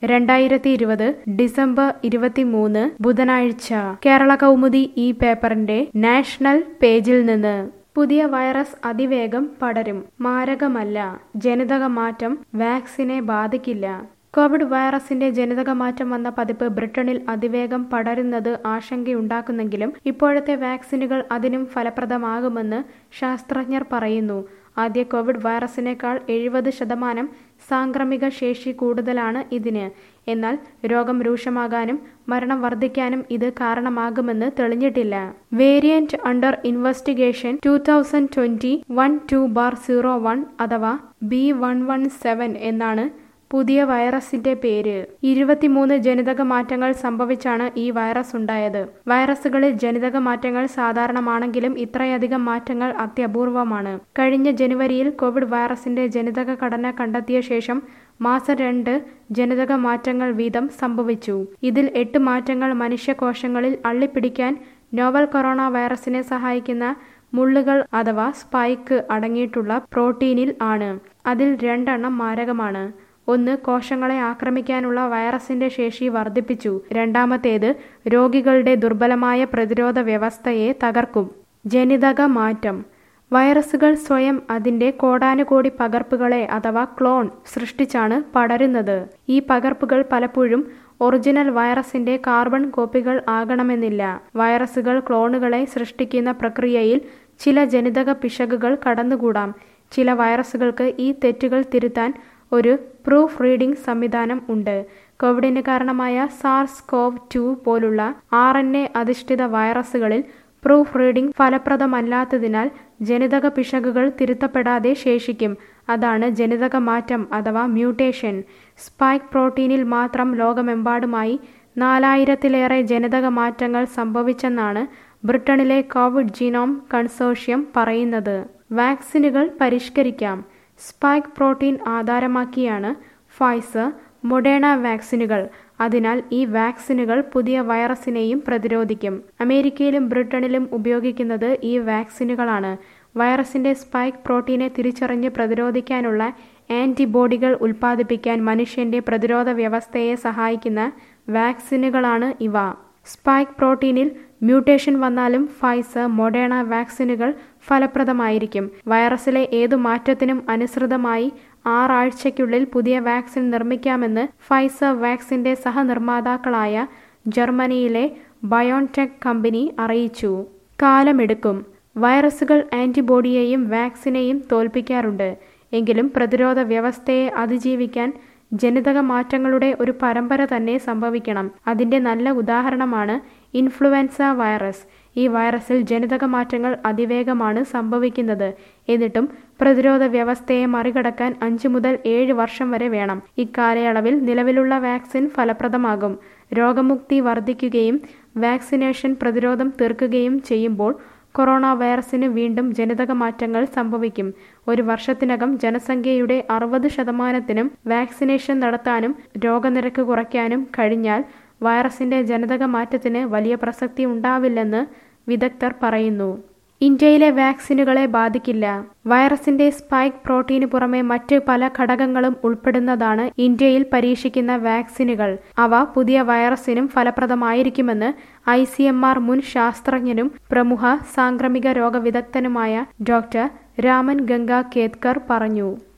രണ്ടായിരത്തി ഇരുപത് ഡിസംബർ ഇരുപത്തിമൂന്ന് ബുധനാഴ്ച കേരള കൗമുദി ഈ പേപ്പറിന്റെ നാഷണൽ പേജിൽ നിന്ന് പുതിയ വൈറസ് അതിവേഗം പടരും മാരകമല്ല ജനിതക മാറ്റം വാക്സിനെ ബാധിക്കില്ല കോവിഡ് വൈറസിന്റെ ജനിതക മാറ്റം വന്ന പതിപ്പ് ബ്രിട്ടനിൽ അതിവേഗം പടരുന്നത് ആശങ്കയുണ്ടാക്കുന്നെങ്കിലും ഇപ്പോഴത്തെ വാക്സിനുകൾ അതിനും ഫലപ്രദമാകുമെന്ന് ശാസ്ത്രജ്ഞർ പറയുന്നു ആദ്യ കോവിഡ് വൈറസിനേക്കാൾ എഴുപത് ശതമാനം സാംക്രമിക ശേഷി കൂടുതലാണ് ഇതിന് എന്നാൽ രോഗം രൂക്ഷമാകാനും മരണം വർദ്ധിക്കാനും ഇത് കാരണമാകുമെന്ന് തെളിഞ്ഞിട്ടില്ല variant under investigation two thousand twenty one two bar zero one അഥവാ ബി വൺ വൺ സെവൻ എന്നാണ് പുതിയ വൈറസിന്റെ പേര് ഇരുപത്തിമൂന്ന് ജനിതക മാറ്റങ്ങൾ സംഭവിച്ചാണ് ഈ വൈറസ് ഉണ്ടായത് വൈറസുകളിൽ ജനിതക മാറ്റങ്ങൾ സാധാരണമാണെങ്കിലും ഇത്രയധികം മാറ്റങ്ങൾ അത്യപൂർവമാണ് കഴിഞ്ഞ ജനുവരിയിൽ കോവിഡ് വൈറസിന്റെ ജനിതക ഘടന കണ്ടെത്തിയ ശേഷം മാസം രണ്ട് ജനിതക മാറ്റങ്ങൾ വീതം സംഭവിച്ചു ഇതിൽ എട്ട് മാറ്റങ്ങൾ മനുഷ്യകോശങ്ങളിൽ അള്ളിപ്പിടിക്കാൻ നോവൽ കൊറോണ വൈറസിനെ സഹായിക്കുന്ന മുള്ളുകൾ അഥവാ സ്പൈക്ക് അടങ്ങിയിട്ടുള്ള പ്രോട്ടീനിൽ ആണ് അതിൽ രണ്ടെണ്ണം മാരകമാണ് ഒന്ന് കോശങ്ങളെ ആക്രമിക്കാനുള്ള വൈറസിന്റെ ശേഷി വർദ്ധിപ്പിച്ചു രണ്ടാമത്തേത് രോഗികളുടെ ദുർബലമായ പ്രതിരോധ വ്യവസ്ഥയെ തകർക്കും ജനിതക മാറ്റം വൈറസുകൾ സ്വയം അതിന്റെ കോടാനുകോടി പകർപ്പുകളെ അഥവാ ക്ലോൺ സൃഷ്ടിച്ചാണ് പടരുന്നത് ഈ പകർപ്പുകൾ പലപ്പോഴും ഒറിജിനൽ വൈറസിന്റെ കാർബൺ കോപ്പികൾ ആകണമെന്നില്ല വൈറസുകൾ ക്ലോണുകളെ സൃഷ്ടിക്കുന്ന പ്രക്രിയയിൽ ചില ജനിതക പിശകുകൾ കടന്നുകൂടാം ചില വൈറസുകൾക്ക് ഈ തെറ്റുകൾ തിരുത്താൻ ഒരു പ്രൂഫ് റീഡിംഗ് സംവിധാനം ഉണ്ട് കോവിഡിന് കാരണമായ സാർസ് കോവ് ടു പോലുള്ള ആർ എൻ എ അധിഷ്ഠിത വൈറസുകളിൽ പ്രൂഫ് റീഡിംഗ് ഫലപ്രദമല്ലാത്തതിനാൽ ജനിതക പിശകുകൾ തിരുത്തപ്പെടാതെ ശേഷിക്കും അതാണ് ജനിതക മാറ്റം അഥവാ മ്യൂട്ടേഷൻ സ്പൈക്ക് പ്രോട്ടീനിൽ മാത്രം ലോകമെമ്പാടുമായി നാലായിരത്തിലേറെ ജനിതക മാറ്റങ്ങൾ സംഭവിച്ചെന്നാണ് ബ്രിട്ടനിലെ കോവിഡ് ജീനോം കൺസോഷ്യം പറയുന്നത് വാക്സിനുകൾ പരിഷ്കരിക്കാം സ്പൈക്ക് പ്രോട്ടീൻ ആധാരമാക്കിയാണ് ഫൈസർ മൊഡേണ വാക്സിനുകൾ അതിനാൽ ഈ വാക്സിനുകൾ പുതിയ വൈറസിനെയും പ്രതിരോധിക്കും അമേരിക്കയിലും ബ്രിട്ടനിലും ഉപയോഗിക്കുന്നത് ഈ വാക്സിനുകളാണ് വൈറസിന്റെ സ്പൈക്ക് പ്രോട്ടീനെ തിരിച്ചറിഞ്ഞ് പ്രതിരോധിക്കാനുള്ള ആന്റിബോഡികൾ ഉൽപ്പാദിപ്പിക്കാൻ മനുഷ്യന്റെ പ്രതിരോധ വ്യവസ്ഥയെ സഹായിക്കുന്ന വാക്സിനുകളാണ് ഇവ സ്പൈക്ക് പ്രോട്ടീനിൽ മ്യൂട്ടേഷൻ വന്നാലും ഫൈസർ മൊഡേണ വാക്സിനുകൾ ഫലപ്രദമായിരിക്കും വൈറസിലെ ഏതു മാറ്റത്തിനും അനുസൃതമായി ആറാഴ്ചയ്ക്കുള്ളിൽ പുതിയ വാക്സിൻ നിർമ്മിക്കാമെന്ന് ഫൈസർ വാക്സിന്റെ സഹനിർമ്മാതാക്കളായ ജർമ്മനിയിലെ ബയോൺടെക് കമ്പനി അറിയിച്ചു കാലമെടുക്കും വൈറസുകൾ ആന്റിബോഡിയെയും വാക്സിനെയും തോൽപ്പിക്കാറുണ്ട് എങ്കിലും പ്രതിരോധ വ്യവസ്ഥയെ അതിജീവിക്കാൻ ജനിതക മാറ്റങ്ങളുടെ ഒരു പരമ്പര തന്നെ സംഭവിക്കണം അതിന്റെ നല്ല ഉദാഹരണമാണ് ഇൻഫ്ലുവൻസ വൈറസ് ഈ വൈറസിൽ ജനിതക മാറ്റങ്ങൾ അതിവേഗമാണ് സംഭവിക്കുന്നത് എന്നിട്ടും പ്രതിരോധ വ്യവസ്ഥയെ മറികടക്കാൻ അഞ്ചു മുതൽ ഏഴ് വർഷം വരെ വേണം ഇക്കാലയളവിൽ നിലവിലുള്ള വാക്സിൻ ഫലപ്രദമാകും രോഗമുക്തി വർദ്ധിക്കുകയും വാക്സിനേഷൻ പ്രതിരോധം തീർക്കുകയും ചെയ്യുമ്പോൾ കൊറോണ വൈറസിന് വീണ്ടും ജനിതക മാറ്റങ്ങൾ സംഭവിക്കും ഒരു വർഷത്തിനകം ജനസംഖ്യയുടെ അറുപത് ശതമാനത്തിനും വാക്സിനേഷൻ നടത്താനും രോഗനിരക്ക് കുറയ്ക്കാനും കഴിഞ്ഞാൽ വൈറസിന്റെ ജനിതക മാറ്റത്തിന് വലിയ പ്രസക്തി ഉണ്ടാവില്ലെന്ന് വിദഗ്ധർ പറയുന്നു ഇന്ത്യയിലെ വാക്സിനുകളെ ബാധിക്കില്ല വൈറസിന്റെ സ്പൈക്ക് പ്രോട്ടീന് പുറമെ മറ്റ് പല ഘടകങ്ങളും ഉൾപ്പെടുന്നതാണ് ഇന്ത്യയിൽ പരീക്ഷിക്കുന്ന വാക്സിനുകൾ അവ പുതിയ വൈറസിനും ഫലപ്രദമായിരിക്കുമെന്ന് ഐ സി എം ആർ മുൻ ശാസ്ത്രജ്ഞനും പ്രമുഖ സാംക്രമിക രോഗവിദഗ്ധനുമായ ഡോക്ടർ രാമൻ ഗംഗ കേത്കർ പറഞ്ഞു